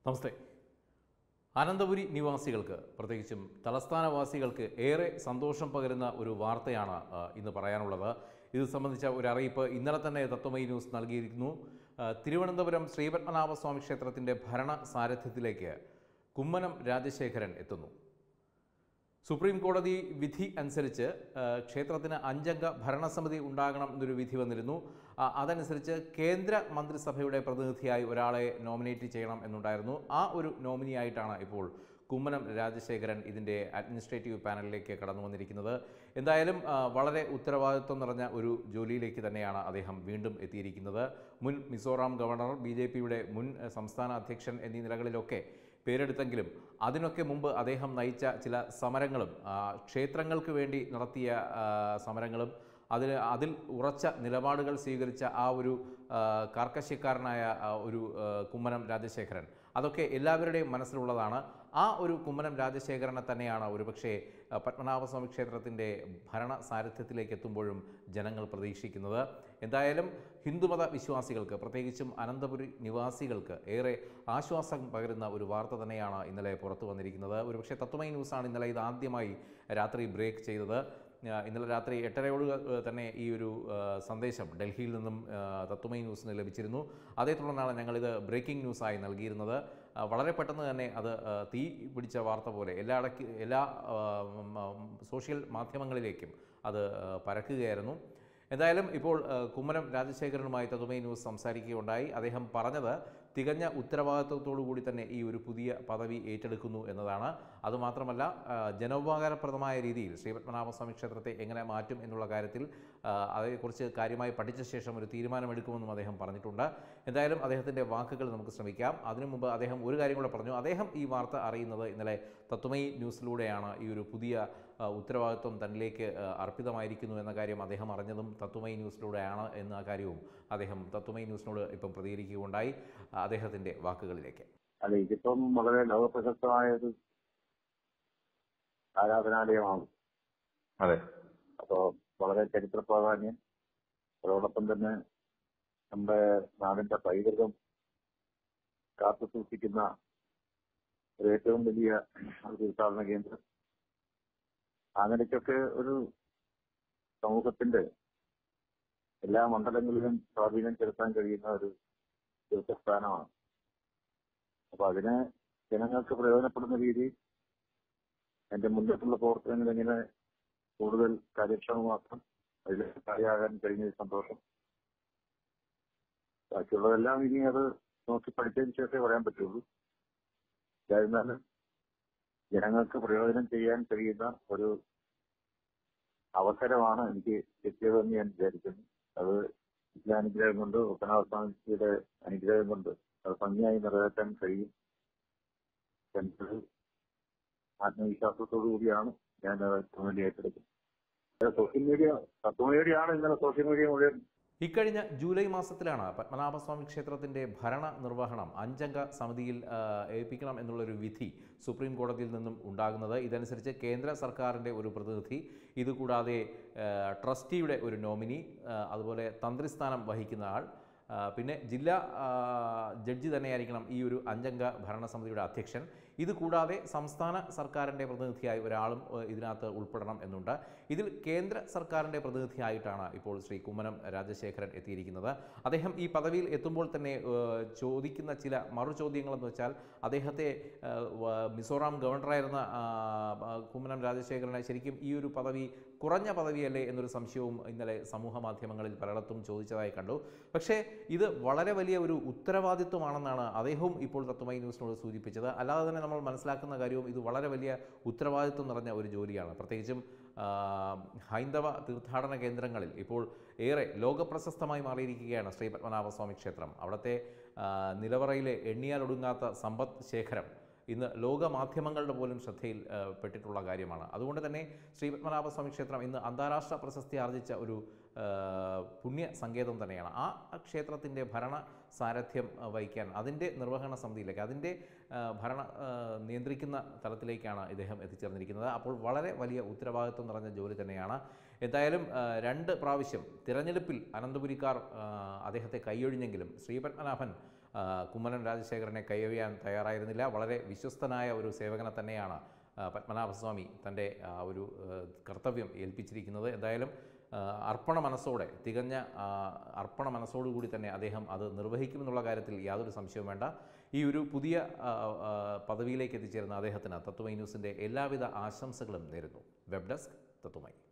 നമസ്തേ അനന്തപുരി നിവാസികൾക്ക് പ്രത്യേകിച്ചും തലസ്ഥാനവാസികൾക്ക് ഏറെ സന്തോഷം പകരുന്ന ഒരു വാർത്തയാണ് ആ, ഇന്ന് പറയാനുള്ളത് ഇത് സംബന്ധിച്ച ഒരു അറിയിപ്പ് ഇന്നലെ തന്നെ തത്വമയി ന്യൂസ് നൽകിയിരിക്കുന്നു ആ, തിരുവനന്തപുരം ശ്രീപത്മനാഭസ്വാമി ക്ഷേത്രത്തിൻ്റെ ഭരണ സാരഥ്യത്തിലേക്ക് കുമ്മനം രാജശേഖരൻ എത്തുന്നു സുപ്രീം കോടതി വിധി അനുസരിച്ച് ആ, ക്ഷേത്രത്തിന് അഞ്ചംഗ ഭരണസമിതി ഉണ്ടാകണം എന്നൊരു വിധി വന്നിരുന്നു ആ, അതനുസരിച്ച് കേന്ദ്ര മന്ത്രിസഭയുടെ പ്രതിനിധിയായി ഒരാളെ നോമിനേറ്റ് ചെയ്യണം എന്നുണ്ടായിരുന്നു ആ ഒരു നോമിനിയായിട്ടാണ് ഇപ്പോൾ കുമ്മനം രാജശേഖരൻ ഇതിൻ്റെ അഡ്മിനിസ്ട്രേറ്റീവ് പാനലിലേക്ക് കടന്നു വന്നിരിക്കുന്നത് എന്തായാലും ആ, വളരെ ഉത്തരവാദിത്വം നിറഞ്ഞ ഒരു ജോലിയിലേക്ക് തന്നെയാണ് അദ്ദേഹം വീണ്ടും എത്തിയിരിക്കുന്നത് മുൻ മിസോറാം ഗവർണർ ബി ജെ പിയുടെ മുൻ ആ, സംസ്ഥാന അധ്യക്ഷൻ എന്നീ നിലകളിലൊക്കെ പേരെടുത്തെങ്കിലും അതിനൊക്കെ മുമ്പ് അദ്ദേഹം നയിച്ച ചില സമരങ്ങളും ആ, ക്ഷേത്രങ്ങൾക്ക് വേണ്ടി നടത്തിയ ആ, സമരങ്ങളും അതിൽ അതിൽ ഉറച്ച നിലപാടുകൾ സ്വീകരിച്ച ആ ഒരു ആ, കാർക്കശ്യക്കാരനായ ആ ഒരു ആ, കുമ്മനം രാജശേഖരൻ അതൊക്കെ എല്ലാവരുടെയും മനസ്സിലുള്ളതാണ് ആ ഒരു കുമ്മനം രാജശേഖരനെ തന്നെയാണ് ഒരുപക്ഷേ ആ, പത്മനാഭസ്വാമി ക്ഷേത്രത്തിൻ്റെ ഭരണ സാരഥ്യത്തിലേക്ക് എത്തുമ്പോഴും ജനങ്ങൾ പ്രതീക്ഷിക്കുന്നത് എന്തായാലും ഹിന്ദുമത വിശ്വാസികൾക്ക് പ്രത്യേകിച്ചും അനന്തപുരി നിവാസികൾക്ക് ഏറെ ആശ്വാസം പകരുന്ന ഒരു വാർത്ത തന്നെയാണ് ഇന്നലെ പുറത്തു വന്നിരിക്കുന്നത് ഒരുപക്ഷെ തത്വമൈ ന്യൂസാണ് ഇന്നലെ ഇത് ആദ്യമായി രാത്രി ബ്രേക്ക് ചെയ്തത് ആ, ഇന്നലെ രാത്രി എട്ടരയോട് ഏഹ്, തന്നെ ഈ ഒരു ആ, സന്ദേശം ഡൽഹിയിൽ നിന്നും ആ, തത്വമൈ ന്യൂസിന് ലഭിച്ചിരുന്നു അതേ തുടർന്നാണ് ഞങ്ങളിത് ബ്രേക്കിംഗ് ന്യൂസായി നൽകിയിരുന്നത് ആ, വളരെ പെട്ടെന്ന് തന്നെ അത് ആ, തീ പിടിച്ച വാർത്ത പോലെ എല്ലായിടക്ക് എല്ലാ ആ, ഉം, ഉം, സോഷ്യൽ മാധ്യമങ്ങളിലേക്കും അത് ആ, പരക്കുകയായിരുന്നു എന്തായാലും ഇപ്പോൾ ആ, കുമ്മനം രാജശേഖരനുമായി തതുമൈ ന്യൂസ് സംസാരിക്കുകയുണ്ടായി അദ്ദേഹം പറഞ്ഞത് തികഞ്ഞ ഉത്തരവാദിത്വത്തോടു കൂടി തന്നെ ഈ ഒരു പുതിയ പദവി ഏറ്റെടുക്കുന്നു എന്നതാണ് അതുമാത്രമല്ല ആ, ജനോപകാരപ്രദമായ രീതിയിൽ ശ്രീപത്മനാഭസ്വാമി ക്ഷേത്രത്തെ എങ്ങനെ മാറ്റും എന്നുള്ള കാര്യത്തിൽ ആ, അതേക്കുറിച്ച് കാര്യമായി പഠിച്ച ശേഷം ഒരു തീരുമാനമെടുക്കുമെന്നും അദ്ദേഹം പറഞ്ഞിട്ടുണ്ട് എന്തായാലും അദ്ദേഹത്തിൻ്റെ വാക്കുകൾ നമുക്ക് ശ്രമിക്കാം അതിനു മുമ്പ് അദ്ദേഹം ഒരു കാര്യം കൂടെ പറഞ്ഞു അദ്ദേഹം ഈ വാർത്ത അറിയുന്നത് ഇന്നലെ തത്വമൈ ന്യൂസിലൂടെയാണ് ഈ ഒരു പുതിയ ആ, ഉത്തരവാദിത്വം തന്നിലേക്ക് ആ, അർപ്പിതമായിരിക്കുന്നു എന്ന കാര്യം അദ്ദേഹം അറിഞ്ഞതും തത്വമൈ ന്യൂസിലൂടെയാണ് എന്ന കാര്യവും അദ്ദേഹം തത്വമൈ ന്യൂസിനോട് ഇപ്പം പ്രതികരിക്കുകയുണ്ടായി ആ, അദ്ദേഹത്തിൻ്റെ വാക്കുകളിലേക്ക് അല്ല ഇതിപ്പം വളരെ ലോകപ്രശസ്തമായ ഒരു ആരാധനാലയമാണ് അതെ അപ്പോ വളരെ ചരിത്ര പ്രാധാന്യം അതോടൊപ്പം തന്നെ നമ്മുടെ നാടിന്റെ പൈതൃകം കാത്തു സൂക്ഷിക്കുന്ന ഒരു ഏറ്റവും വലിയ ഒരു തീർത്ഥാടന കേന്ദ്രം ആ നിലയ്ക്കൊക്കെ ഒരു സമൂഹത്തിന്റെ എല്ലാ മണ്ഡലങ്ങളിലും സ്വാധീനം ചെലുത്താൻ കഴിയുന്ന ഒരു തീർത്ഥസ്ഥാനമാണ് അപ്പൊ അതിന് ജനങ്ങൾക്ക് പ്രയോജനപ്പെടുന്ന രീതിയിൽ എന്റെ മുന്നോട്ടുള്ള പ്രവർത്തനങ്ങൾ എങ്ങനെ കൂടുതൽ കാര്യക്ഷമമാക്കാം അതിൽ കാര്യമാകാൻ കഴിഞ്ഞ സന്തോഷം ബാക്കിയുള്ളതെല്ലാം ഇനി അത് നോക്കി പഠിച്ചതിന് ശേഷമേ പറയാൻ പറ്റുള്ളൂ എന്തായിരുന്നാലും ജനങ്ങൾക്ക് പ്രയോജനം ചെയ്യാൻ കഴിയുന്ന ഒരു അവസരമാണ് എനിക്ക് കിട്ടിയതെന്ന് ഞാൻ വിചാരിക്കുന്നു അത് ഇതിലെ അനുഗ്രഹം കൊണ്ട് ഒപ്പനാവസ്ഥാനത്തിയുടെ അനുഗ്രഹം കൊണ്ട് അത് ഭംഗിയായി നിറവേറ്റാൻ കഴിയും എന്നൊരു ആത്മവിശ്വാസത്തോടു കൂടിയാണ് ഞാൻ അത് ചുമതല ഏറ്റെടുക്കുന്നത് സോഷ്യൽ മീഡിയ തത്വമീഡിയാണ് ഇന്നലെ സോഷ്യൽ മീഡിയ മുഴുവൻ ഇക്കഴിഞ്ഞ ജൂലൈ മാസത്തിലാണ് പത്മനാഭസ്വാമി ക്ഷേത്രത്തിൻ്റെ ഭരണ നിർവഹണം അഞ്ചംഗ സമിതിയിൽ ആ, ഏൽപ്പിക്കണം എന്നുള്ളൊരു വിധി സുപ്രീം കോടതിയിൽ നിന്നും ഉണ്ടാകുന്നത് ഇതനുസരിച്ച് കേന്ദ്ര സർക്കാരിൻ്റെ ഒരു പ്രതിനിധി ഇതുകൂടാതെ ആ, ട്രസ്റ്റിയുടെ ഒരു നോമിനി ആ, അതുപോലെ തന്ത്രിസ്ഥാനം വഹിക്കുന്ന ആൾ ആ, പിന്നെ ജില്ലാ ആ, ജഡ്ജി തന്നെയായിരിക്കണം ഈ ഒരു അഞ്ചംഗ ഭരണസമിതിയുടെ അധ്യക്ഷൻ ഇത് കൂടാതെ സംസ്ഥാന സർക്കാരിൻ്റെ പ്രതിനിധിയായി ഒരാളും ഏഹ്, ഇതിനകത്ത് ഉൾപ്പെടണം എന്നുണ്ട് ഇതിൽ കേന്ദ്ര സർക്കാരിൻ്റെ പ്രതിനിധിയായിട്ടാണ് ഇപ്പോൾ ശ്രീ കുമ്മനം രാജശേഖരൻ എത്തിയിരിക്കുന്നത് അദ്ദേഹം ഈ പദവിയിൽ എത്തുമ്പോൾ തന്നെ ഏഹ്, ചോദിക്കുന്ന ചില മറു ചോദ്യങ്ങളെന്ന് വെച്ചാൽ അദ്ദേഹത്തെ ഏഹ്, വ- മിസോറാം ഗവർണറായിരുന്ന ആ, ആ, കുമ്മനം രാജശേഖരനെ ശരിക്കും ഈ ഒരു പദവി കുറഞ്ഞ പദവിയല്ലേ എന്നൊരു സംശയവും ഇന്നലെ സമൂഹ മാധ്യമങ്ങളിൽ പലയിടത്തും ചോദിച്ചതായി കണ്ടു പക്ഷേ ഇത് വളരെ വലിയ ഒരു ഉത്തരവാദിത്വമാണെന്നാണ് അദ്ദേഹവും ഇപ്പോൾ തത്വമൈ ന്യൂസിനോട് സൂചിപ്പിച്ചത് അല്ലാതെ തന്നെ നമ്മൾ മനസ്സിലാക്കുന്ന കാര്യവും ഇത് വളരെ വലിയ ഉത്തരവാദിത്വം നിറഞ്ഞ ഒരു ജോലിയാണ് പ്രത്യേകിച്ചും ആ, ഹൈന്ദവ തീർത്ഥാടന കേന്ദ്രങ്ങളിൽ ഇപ്പോൾ ഏറെ ലോകപ്രശസ്തമായി മാറിയിരിക്കുകയാണ് ശ്രീ പത്മനാഭസ്വാമി ക്ഷേത്രം അവിടുത്തെ ആ, നിലവറയിലെ എണ്ണിയാലൊടുങ്ങാത്ത സമ്പദ് ശേഖരം ഇന്ന് ലോക മാധ്യമങ്ങളുടെ പോലും ശ്രദ്ധയിൽ ആ, പെട്ടിട്ടുള്ള കാര്യമാണ് അതുകൊണ്ട് തന്നെ ശ്രീ പത്മനാഭസ്വാമി ക്ഷേത്രം ഇന്ന് അന്താരാഷ്ട്ര പ്രശസ്തി ആർജിച്ച ഒരു ആ, പുണ്യ സങ്കേതം തന്നെയാണ് ആ ക്ഷേത്രത്തിൻ്റെ ഭരണ സാരഥ്യം ആ, വഹിക്കാൻ അതിൻ്റെ നിർവഹണ സമിതിയിലേക്ക് അതിൻ്റെ ആ, ഭരണ ആ, നിയന്ത്രിക്കുന്ന തലത്തിലേക്കാണ് ഇദ്ദേഹം എത്തിച്ചേർന്നിരിക്കുന്നത് അപ്പോൾ വളരെ വലിയ ഉത്തരവാദിത്വം നിറഞ്ഞ ജോലി തന്നെയാണ് എന്തായാലും ആ, രണ്ട് പ്രാവശ്യം തിരഞ്ഞെടുപ്പിൽ അനന്തപുരിക്കാർ ആ, അദ്ദേഹത്തെ കൈയൊഴിഞ്ഞെങ്കിലും ശ്രീപത്മനാഭൻ ആ, കുമ്മനം രാജശേഖരനെ കൈയൊഴിയാൻ തയ്യാറായിരുന്നില്ല വളരെ വിശ്വസ്തനായ ഒരു സേവകനെ തന്നെയാണ് ആ, പത്മനാഭസ്വാമി തൻ്റെ ആ, ഒരു ആ, കർത്തവ്യം ഏൽപ്പിച്ചിരിക്കുന്നത് എന്തായാലും ആ, അർപ്പണ മനസ്സോടെ തികഞ്ഞ ആ, അർപ്പണ മനസ്സോടുകൂടി തന്നെ അദ്ദേഹം അത് നിർവഹിക്കുമെന്നുള്ള കാര്യത്തിൽ യാതൊരു സംശയവും വേണ്ട ഈ ഒരു പുതിയ ആ, ആ, പദവിയിലേക്ക് എത്തിച്ചേരുന്ന അദ്ദേഹത്തിന് തത്വമൈ ന്യൂസിൻ്റെ എല്ലാവിധ ആശംസകളും നേരുന്നു വെബ് ഡെസ്ക് തത്വമൈ